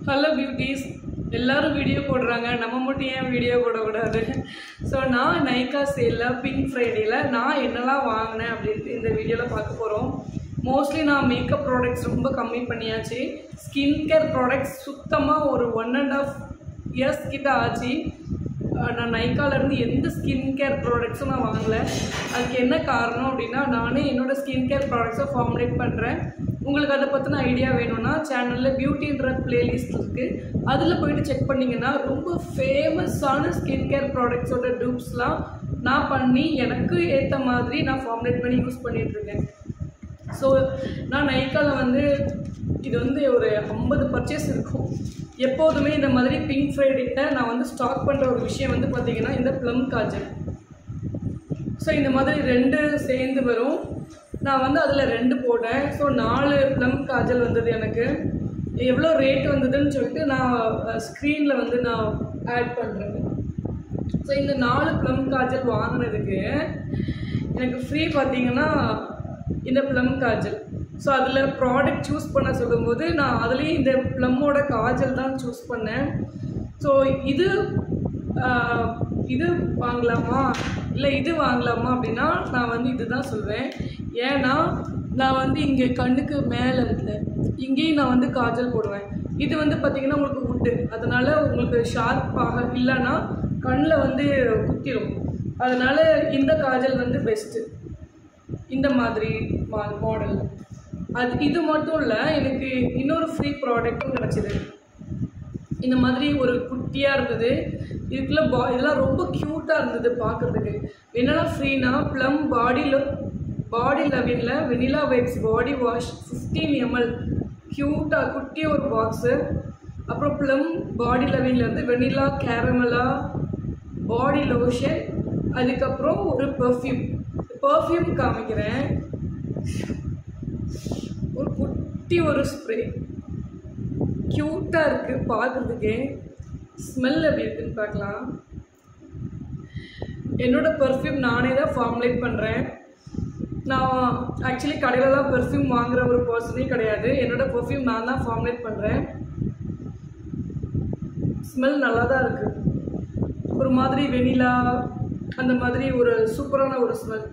Hello beauties எல்லாரும் video போடுறாங்க நம்ம மட்டும் ஏன் வீடியோ போடக்கூடாது ஸோ நான் நைக்கா சேலில் பிங்க் ஃப்ரைடேயில் நான் என்னெல்லாம் வாங்கினேன் அப்படின்ட்டு இந்த வீடியோவில் பார்க்க போகிறோம் மோஸ்ட்லி நான் மேக்கப் ப்ராடக்ட்ஸ் ரொம்ப கம்மி பண்ணியாச்சு ஸ்கின் கேர் ப்ராடக்ட்ஸ் சுத்தமாக ஒரு ஒன் அண்ட் ஆஃப் இயர்ஸ் கிட்ட ஆச்சு அஹ் நான் நைக்காலேருந்து எந்த ஸ்கின் கேர் ப்ராடக்ட்ஸும் நான் வாங்கலை அதுக்கு என்ன காரணம் அப்படின்னா நானே என்னோடய ஸ்கின் கேர் ப்ராடக்ட்ஸை ஃபார்முலேட் பண்ணுறேன் உங்களுக்கு அதை பற்றின ஐடியா வேணும்னா சேனலில் பியூட்டின்ற பிளேலிஸ்ட் இருக்குது அதில் போயிட்டு செக் பண்ணிங்கன்னா ரொம்ப ஃபேமஸான ஸ்கின் கேர் ப்ராடக்ட்ஸோட டூப்ஸ்லாம் நான் பண்ணி எனக்கு ஏற்ற மாதிரி நான் ஃபார்முலேட் பண்ணி யூஸ் பண்ணிகிட்ருக்கேன் ஸோ நான் நைக்காவில் வந்து இது வந்து ஒரு ஐம்பது பர்ச்சேஸ் இருக்கும் எப்போதுமே இந்த மாதிரி பிங்க் ஃப்ரைடேட்ட நான் வந்து ஸ்டாக் பண்ணுற ஒரு விஷயம் வந்து பார்த்திங்கன்னா இந்த ப்ளம் காஜல் ஸோ இந்த மாதிரி ரெண்டு சேர்ந்து வரும் நான் வந்து அதில் ரெண்டு போட்டேன் ஸோ நாலு ப்ளம் காஜல் வந்தது எனக்கு எவ்வளோ ரேட் வந்ததுன்னு சொல்லிட்டு நான் ஸ்க்ரீனில் வந்து நான் ஆட் பண்ணுறேன் ஸோ இந்த நாலு ப்ளம் காஜல் வாங்கினதுக்கு எனக்கு ஃப்ரீ பார்த்தீங்கன்னா இந்த ப்ளம் காஜல் ஸோ அதில் ப்ராடக்ட் சூஸ் பண்ண சொல்லும்போது நான் அதுலேயும் இந்த ப்ளம்மோட காஜல் தான் சூஸ் பண்ணேன் ஸோ இது ஆஹ், இது வாங்கலாமா இல்லை இது வாங்கலாமா அப்படின்னா நான் வந்து இதுதான் சொல்வேன் ஏன்னா நான் வந்து இங்கே கண்ணுக்கு மேலே இருக்குல்ல இங்கேயும் நான் வந்து காஜல் போடுவேன் இது வந்து பார்த்திங்கன்னா உங்களுக்கு உட்டு அதனால் உங்களுக்கு ஷார்ப்பாக இல்லைன்னா கண்ணில் வந்து குத்திரும் அதனால் இந்த காஜல் வந்து பெஸ்ட்டு இந்த மாதிரி மா மாடல் அது இது மட்டும் இல்லை எனக்கு இன்னொரு ஃப்ரீ ப்ராடக்ட்டும் கிடச்சிது இந்த மாதிரி ஒரு குட்டியாக இருந்தது இதுக்குள்ள பா இதெல்லாம் ரொம்ப க்யூட்டாக இருந்தது பார்க்குறதுக்கு என்னென்னா ஃப்ரீனா ப்ளம் பாடியில் பாடி லெவனில் vanilla vibes body wash fifteen ML க்யூட்டாக குட்டி ஒரு பாக்ஸு அப்புறம் ப்ளம் பாடி லெவன்லேருந்து வெனிலா கேரமலா பாடி லோஷன் அதுக்கப்புறம் ஒரு பெர்ஃப்யூம் பெர்ஃப்யூம் காமிக்கிறேன் ஒரு குட்டி ஒரு ஸ்ப்ரே க்யூட்டாக இருக்குது பார்க்குறதுக்கே ஸ்மெல் எப்படி இருக்குன்னு பார்க்கலாம் என்னோட பெர்ஃப்யூம் நானே தான் ஃபார்முலேட் பண்ணுறேன் நான் ஆக்சுவலி கடையிலலாம் பெர்ஃப்யூம் வாங்குற ஒரு பர்சனே கிடையாது என்னோட பெர்ஃப்யூம் நான் தான் ஃபார்முலேட் பண்ணுறேன் ஸ்மெல் நல்லா தான் இருக்குது ஒரு மாதிரி வெனிலா அந்த மாதிரி ஒரு சூப்பரான ஒரு ஸ்மெல்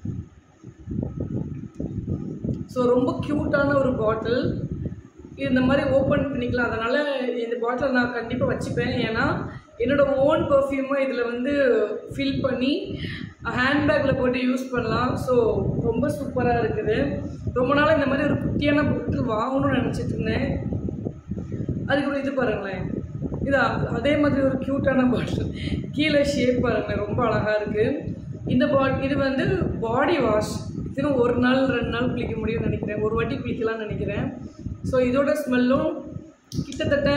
ஸோ ரொம்ப க்யூட்டான ஒரு பாட்டில் இந்த மாதிரி ஓப்பன் பண்ணிக்கலாம் அதனால் இந்த பாட்டிலை நான் கண்டிப்பாக வச்சுப்பேன் ஏன்னா என்னோடய ஓன் பர்ஃப்யூமை இதில் வந்து ஃபில் பண்ணி ஹேண்ட்பேக்கில் போட்டு யூஸ் பண்ணலாம் ஸோ ரொம்ப சூப்பராக இருக்குது ரொம்ப நாளாக இந்த மாதிரி ஒரு குட்டியான பாட்டில் வாங்கணும்னு நினச்சிட்டு இருந்தேன் அதுக்கப்புறம் இது பாருங்களேன் இது அ- அதே மாதிரி ஒரு க்யூட்டான பாட்டில் கீழே ஷேப் பாருங்களேன் ரொம்ப அழகாக இருக்குது இந்த பாட் இது வந்து பாடி வாஷ் இது ஒரு நாள் ரெண்டு நாள் குளிக்க முடியும்னு நினைக்கிறேன் ஒரு வாட்டி குளிக்கலாம்னு நினைக்கிறேன் ஸோ இதோட ஸ்மெல்லும் கிட்டத்தட்ட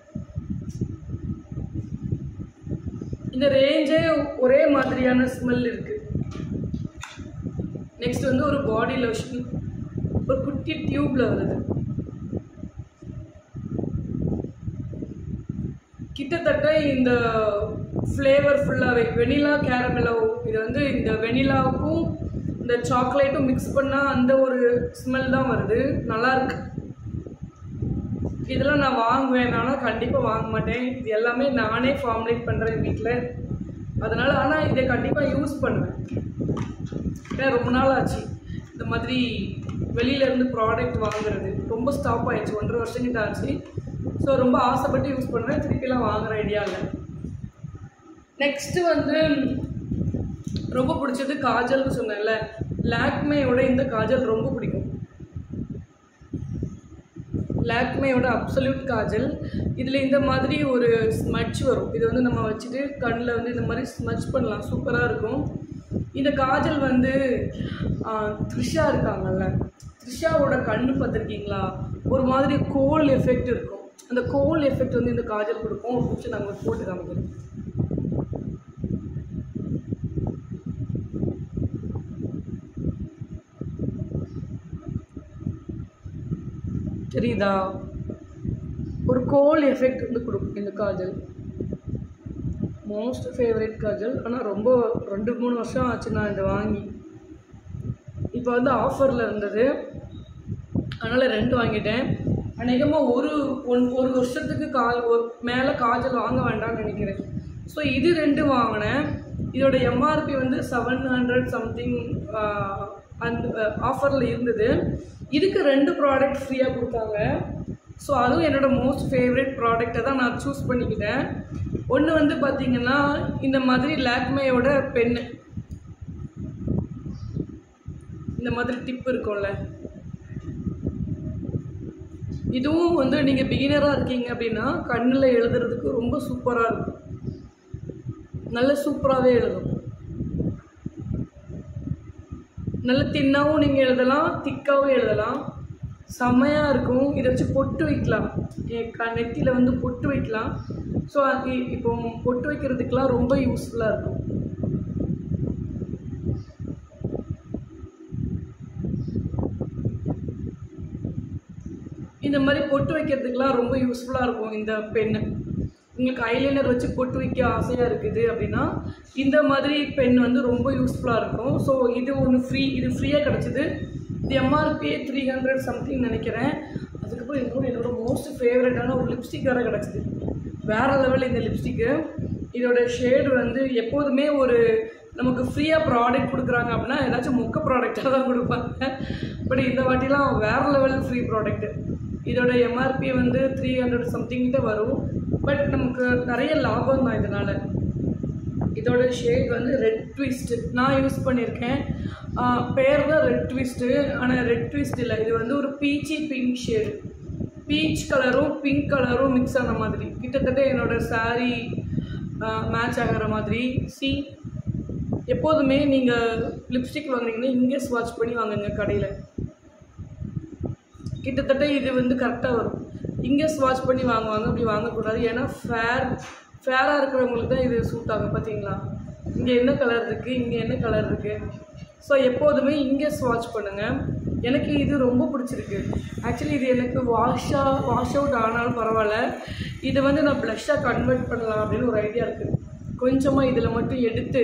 இந்த ரேஞ்சே ஒரே மாதிரியான ஸ்மெல் இருக்குது நெக்ஸ்ட் வந்து ஒரு பாடி லோஷன் ஒரு குட்டி டியூப்பில் வருது கிட்டத்தட்ட இந்த ஃப்ளேவர் ஃபுல்லாகவே வெனிலா கேரமெலோ இது வந்து இந்த வெனிலாவுக்கும் இந்த சாக்லேட்டும் மிக்ஸ் பண்ணால் அந்த ஒரு ஸ்மெல் தான் வருது நல்லா இருக்கு இதெல்லாம் நான் வாங்குவேன் ஆனால் கண்டிப்பாக வாங்க மாட்டேன் இது எல்லாமே நானே ஃபார்முலேட் பண்ணுறேன் வீட்டில் அதனால் ஆனால் இதை கண்டிப்பாக யூஸ் பண்ணுவேன் ஏன்னா ரொம்ப நாள் ஆச்சு இந்த மாதிரி வெளியிலேருந்து ப்ராடக்ட் வாங்குறது ரொம்ப ஸ்டாப் ஆயிடுச்சு ஒன்றரை வருஷம் கிட்ட ஆச்சு ஸோ ரொம்ப ஆசைப்பட்டு யூஸ் பண்ணுறேன் திருப்பிலாம் வாங்குற ஐடியா இல்லை நெக்ஸ்ட்டு வந்து ரொம்ப பிடிச்சது காஜல்னு சொன்னேன்ல லாக்மேயோட இந்த காஜல் ரொம்ப பிடிக்கும் லாக்மேயோட அப்சல்யூட் காஜல் இதில் இந்த மாதிரி ஒரு ஸ்மட்ச் வரும் இது வந்து நம்ம வச்சுட்டு கண்ணில் வந்து இந்த மாதிரி ஸ்மட்ச் பண்ணலாம் சூப்பராக இருக்கும் இந்த காஜல் வந்து ஆ, த்ரிஷா இருக்காங்கல்ல த்ரிஷாவோட கண்ணு பார்த்துருக்கீங்களா ஒரு மாதிரி கோல் எஃபெக்ட் இருக்கும் அந்த கோல் எஃபெக்ட் வந்து இந்த காஜல் கொடுக்கும் ஒரு நிமிஷம் நான் உங்களுக்கு போட்டு காமிக்கிறேன் தெரியுதா ஒரு கோல் எஃபெக்ட் வந்து கொடுக்கும் இந்த காஜல் மோஸ்ட் ஃபேவரட் காஜல் ஆனால் ரொம்ப ரெண்டு மூணு வருஷம் ஆச்சு நான் இதை வாங்கி இப்போ வந்து ஆஃபரில் இருந்தது அதனால் ரெண்டு வாங்கிட்டேன் அநேகமாக ஒரு ஒன் ஒரு வருஷத்துக்கு கா ஒரு மேலே காஜல் வாங்க வேண்டாம்னு நினைக்கிறேன் ஸோ இது ரெண்டு வாங்கினேன் இதோட எம்ஆர்பி வந்து செவன் ஹண்ட்ரட் சம்திங் அந்த ஆஃபரில் இருந்தது இதுக்கு ரெண்டு ப்ராடக்ட் ஃப்ரீயாக கொடுத்தாங்க ஸோ அதுவும் என்னோட மோஸ்ட் ஃபேவரட் ப்ராடக்டை தான் நான் சூஸ் பண்ணிக்கிட்டேன் ஒன்று வந்து பார்த்தீங்கன்னா இந்த மாதிரி லாக்மேயோட பென்னு இந்த மாதிரி டிப் இருக்கும்ல இதுவும் வந்து நீங்கள் பிகினராக இருக்கீங்க அப்படின்னா கண்ணில் எழுதுறதுக்கு ரொம்ப சூப்பராக இருக்கும் நல்ல சூப்பராகவே எழுதும் நல்ல தின்னாவும் நீங்கள் எழுதலாம் திக்காகவும் எழுதலாம் செம்மையாக இருக்கும் இதை வச்சு பொட்டு வைக்கலாம் என் க நெத்தியில் வந்து பொட்டு வைக்கலாம் ஸோ அது இப்போ பொட்டு வைக்கிறதுக்கெலாம் ரொம்ப யூஸ்ஃபுல்லாக இருக்கும் இந்த மாதிரி பொட்டு வைக்கிறதுக்கெலாம் ரொம்ப யூஸ்ஃபுல்லாக இருக்கும் இந்த பென்னு உங்களுக்கு ஐலைனர் வச்சு பொட்டு வைக்க ஆசையாக இருக்குது அப்படின்னா இந்த மாதிரி பென் வந்து ரொம்ப யூஸ்ஃபுல்லாக இருக்கும் ஸோ இது ஒன்று ஃப்ரீ இது ஃப்ரீயாக கிடச்சிது இது எம்ஆர்பி த்ரீ ஹண்ட்ரட் சம்திங் நினைக்கிறேன் அதுக்கப்புறம் இன்னொரு என்னோட மோஸ்ட் ஃபேவரட்டான ஒரு லிப்ஸ்டிக் வேறு கிடச்சிது வேறு லெவல் இந்த லிப்ஸ்டிக்கு இதோட ஷேடு வந்து எப்போதுமே ஒரு நமக்கு ஃப்ரீயாக ப்ராடக்ட் கொடுக்குறாங்க அப்படின்னா ஏதாச்சும் மொக்க ப்ராடக்டாக தான் கொடுப்பாங்க பட் இந்த வாட்டிலாம் வேறு லெவல் ஃப்ரீ ப்ராடக்ட்டு இதோட எம்ஆர்பி வந்து த்ரீ ஹண்ட்ரட் சம்திங் கிட்ட வரும் பட் நமக்கு நிறைய லாபம் தான் இதனால் இதோட ஷேட் வந்து ரெட் ட்விஸ்ட் நான் யூஸ் பண்ணியிருக்கேன் ஆஹ் பேர் தான் ரெட் ட்விஸ்ட்டு ஆனால் ரெட் ட்விஸ்ட் இல்லை இது வந்து ஒரு பீச்சி பிங்க் ஷேடு பீச் கலரும் பிங்க் கலரும் மிக்ஸ் ஆன மாதிரி கிட்டத்தட்ட என்னோட saree மேட்ச் ஆகிற மாதிரி சி எப்போதுமே நீங்கள் லிப்ஸ்டிக் வாங்குனீங்கன்னா இங்கே ஸ்வாட்ச் பண்ணி வாங்குங்க கடையில் கிட்டத்தட்ட இது வந்து கரெக்டாக வரும் இங்கே ஸ்வாட்ச் பண்ணி வாங்குவாங்க அப்படி வாங்கக்கூடாது ஏன்னா ஃபேர் ஃபேராக இருக்கிறவங்களுக்கு தான் இது சூட் ஆகும் பார்த்தீங்களா இங்கே என்ன கலர் இருக்குது இங்கே என்ன கலர் இருக்குது ஸோ எப்போதுமே இங்கே ஸ்வாட்ச் பண்ணுங்கள் எனக்கு இது ரொம்ப பிடிச்சிருக்கு ஆக்சுவலி இது எனக்கு வாஷாக வாஷ் அவுட் ஆனாலும் பரவாயில்ல இது வந்து நான் ப்ளஷ்ஷாக கன்வெர்ட் பண்ணலாம் அப்படின்னு ஒரு ஐடியா இருக்குது கொஞ்சமாக இதில் மட்டும் எடுத்து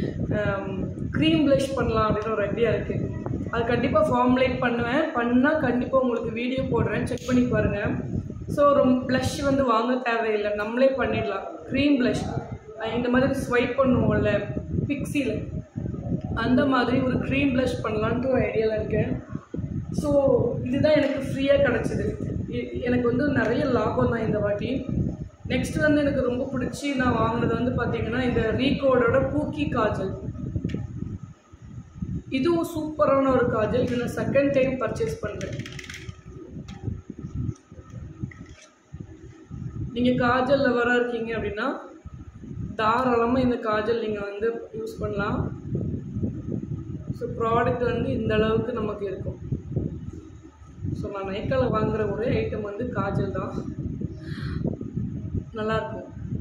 க்ரீம் ப்ளஷ் பண்ணலாம் அப்படின்னு ஒரு ஐடியா இருக்குது அது கண்டிப்பாக ஃபார்முலேட் பண்ணுவேன் பண்ணால் கண்டிப்பாக உங்களுக்கு வீடியோ போடுறேன் செக் பண்ணி பாருங்கள் ஸோ ரொம்ப ப்ளஷ் வந்து வாங்க தேவையில்லை நம்மளே பண்ணிடலாம் க்ரீம் ப்ளஷ் இந்த மாதிரி ஸ்வைப் பண்ணுவோம்ல பிக்ஸியில் அந்த மாதிரி ஒரு க்ரீம் ப்ளஷ் பண்ணலான்ட்டு ஒரு ஐடியாவில் இருக்கேன் ஸோ இதுதான் எனக்கு ஃப்ரீயாக கிடச்சிது எனக்கு வந்து நிறைய லாபம் தான் இந்த வாட்டி நெக்ஸ்ட் வந்து எனக்கு ரொம்ப பிடிச்சி நான் வாங்கினது வந்து பார்த்தீங்கன்னா இந்த ரீகோடோட பூக்கி காஜல் இதுவும் சூப்பரான ஒரு காஜல் இது நான் செகண்ட் டைம் பர்ச்சேஸ் பண்ணுறேன் நீங்கள் காஜல் லவராக இருக்கீங்க அப்படின்னா தாராளமாக இந்த காஜல் நீங்கள் வந்து யூஸ் பண்ணலாம் ஸோ ப்ராடக்ட் வந்து இந்த அளவுக்கு நமக்கு இருக்கும் ஸோ நான் நைக்காவில் வாங்குகிற ஒரே ஐட்டம் வந்து காஜல் தான் நல்லாயிருக்கும்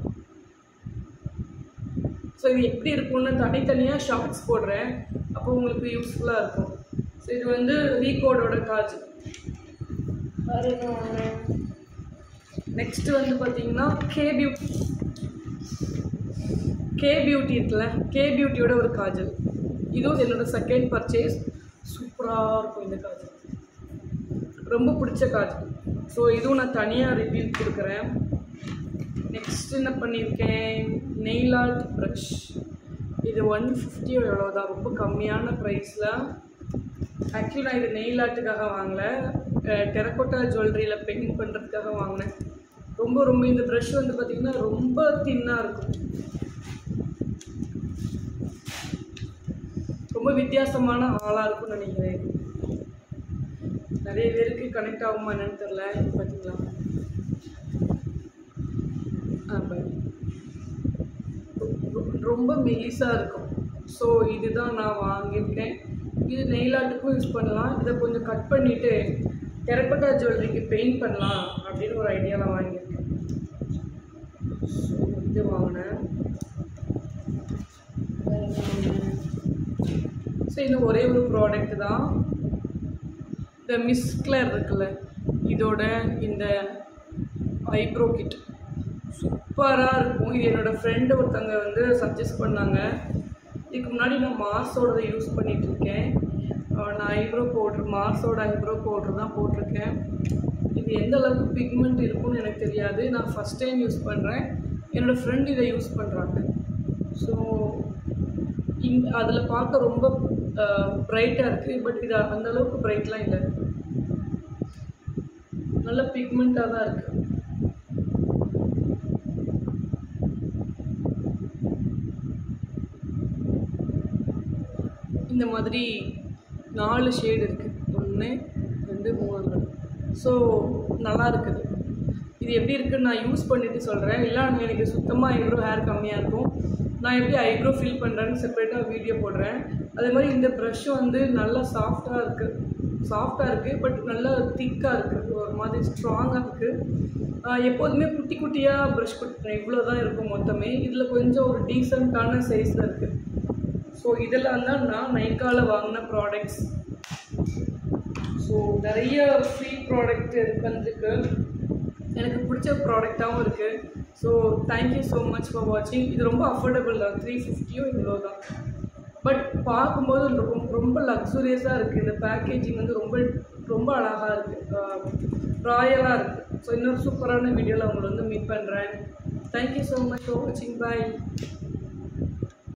ஸோ இது எப்படி இருக்கும்னு தனித்தனியாக ஷார்ட்ஸ் போடுறேன் அப்போ உங்களுக்கு யூஸ்ஃபுல்லாக இருக்கும் ஸோ இது வந்து ரீகோடோட காஜல் வேறு என்ன வாங்குறேன் நெக்ஸ்ட் வந்து பார்த்தீங்கன்னா கே பியூட்டி கே பியூட்டி இருக்குல்ல கே பியூட்டியோட ஒரு காஜல் இதுவும் என்னோட செகண்ட் பர்ச்சேஸ் சூப்பராக இருக்கும் இந்த காஜல் ரொம்ப பிடிச்ச காஜல் ஸோ இதுவும் நான் தனியாக ரிவ்யூ கொடுக்குறேன் நெக்ஸ்ட் என்ன பண்ணியிருக்கேன் நெயில் ஆர்ட் ப்ரஷ் இது ஒன் ஃபிஃப்டி எவ்வளோ தான் ரொம்ப கம்மியான ப்ரைஸில் ஆக்சுவலி நான் இது நெயில் ஆர்ட்டுக்காக வாங்கல டெரக்கோட்டா ஜுவல்லரியில் பெயிண்ட் பண்ணுறதுக்காக வாங்கினேன் ரொம்ப ரொம்ப இந்த ப்ரஷ் வந்து பார்த்திங்கன்னா ரொம்ப தின்னாக இருக்கும் ரொம்ப வித்தியாசமான ஆளாக இருக்கும்னு நினைக்கிறேன் நிறைய பேருக்கு கனெக்ட் ஆகுமா என்னன்னு தெரில பார்த்தீங்களா ஆ பாரு. ரொ- ரொம்ப மெலிசாக இருக்கும் ஸோ இதுதான் நான் வாங்கியிருக்கேன் இது நெயில் ஆர்ட்டுக்கும் யூஸ் பண்ணலாம் இதை கொஞ்சம் கட் பண்ணிவிட்டு டெரக்கோட்டா ஜுவல்லரிக்கு பெயிண்ட் பண்ணலாம் அப்படின்னு ஒரு ஐடியாவில் வாங்கியிருக்கேன் ஸோ இது வாங்கினேன் ஸோ இது ஒரே ஒரு ப்ராடக்ட் தான் இந்த மிஸ் கிளர் இருக்குல்ல இதோட இந்த ஐப்ரோ கிட் சூப்பராக இருக்கும் இது என்னோடய ஃப்ரெண்டு ஒருத்தங்க வந்து சஜஸ்ட் பண்ணாங்க இதுக்கு முன்னாடி நான் மார்ஸோடதை யூஸ் பண்ணிகிட்ருக்கேன் நான் ஐப்ரோ பவுட்ரு மார்ஸோட ஐப்ரோ பவுட்ரு தான் போட்டிருக்கேன் இது இது எந்த அளவுக்கு பிக்மெண்ட் இருக்கும்னு எனக்கு தெரியாது நான் ஃபஸ்ட் டைம் யூஸ் பண்ணுறேன் என்னோடய ஃப்ரெண்ட் இதை யூஸ் பண்ணுறாங்க ஸோ இங் அதில் பார்க்க ரொம்ப ப்ரைட்டாக இருக்குது பட் இது அந்த அளவுக்கு ப்ரைட்லாம் இல்லை நல்ல பிக்மெண்ட்டாக தான் இருக்குது இந்த மாதிரி நாலு ஷேடு இருக்குது ஒன்று ரெண்டு மூணு நாலு ஸோ நல்லா இருக்குது இது எப்படி இருக்குன்னு நான் யூஸ் பண்ணிட்டு சொல்கிறேன் இல்லை எனக்கு சுத்தமாக ஐப்ரோ ஹேர் கம்மியாக இருக்கும் நான் எப்படி ஐப்ரோ ஃபில் பண்ணுறேன்னு செப்பரேட்டாக வீடியோ போடுறேன் அதே மாதிரி இந்த ப்ரஷ் வந்து நல்லா சாஃப்டாக இருக்குது சாஃப்டாக இருக்குது பட் நல்லா திக்காக இருக்குது ஒரு மாதிரி ஸ்ட்ராங்காக இருக்குது எப்போதுமே குட்டி குட்டியாக ப்ரஷ் கொடுத்துருக்கேன் இவ்வளோ தான் இருக்கும் மொத்தமே இதில் கொஞ்சம் ஒரு டீசெண்டான சைஸில் இருக்குது ஸோ இதெல்லாம் தான் நான் நைக்காவில் வாங்கின ப்ராடக்ட்ஸ் ஸோ நிறைய ஃப்ரீ ப்ராடக்ட் வந்துருக்கு எனக்கு பிடிச்ச ப்ராடக்டாகவும் இருக்குது so thank you so much for வாட்சிங் இது ரொம்ப அஃபோர்டபுள் தான் த்ரீ ஃபிஃப்டியும் இவ்வளோ தான் பட் பார்க்கும்போது ரொம்ப ரொம்ப லக்ஸூரியஸாக இருக்குது இந்த பேக்கேஜிங் வந்து ரொம்ப ரொம்ப அழகாக இருக்குது ராயலாக இருக்குது ஸோ இன்னொரு சூப்பரான வீடியோவில் உங்களை வந்து மீட் பண்ணுறேன் தேங்க்யூ ஸோ மச் ஃபார் வாட்சிங் பாய்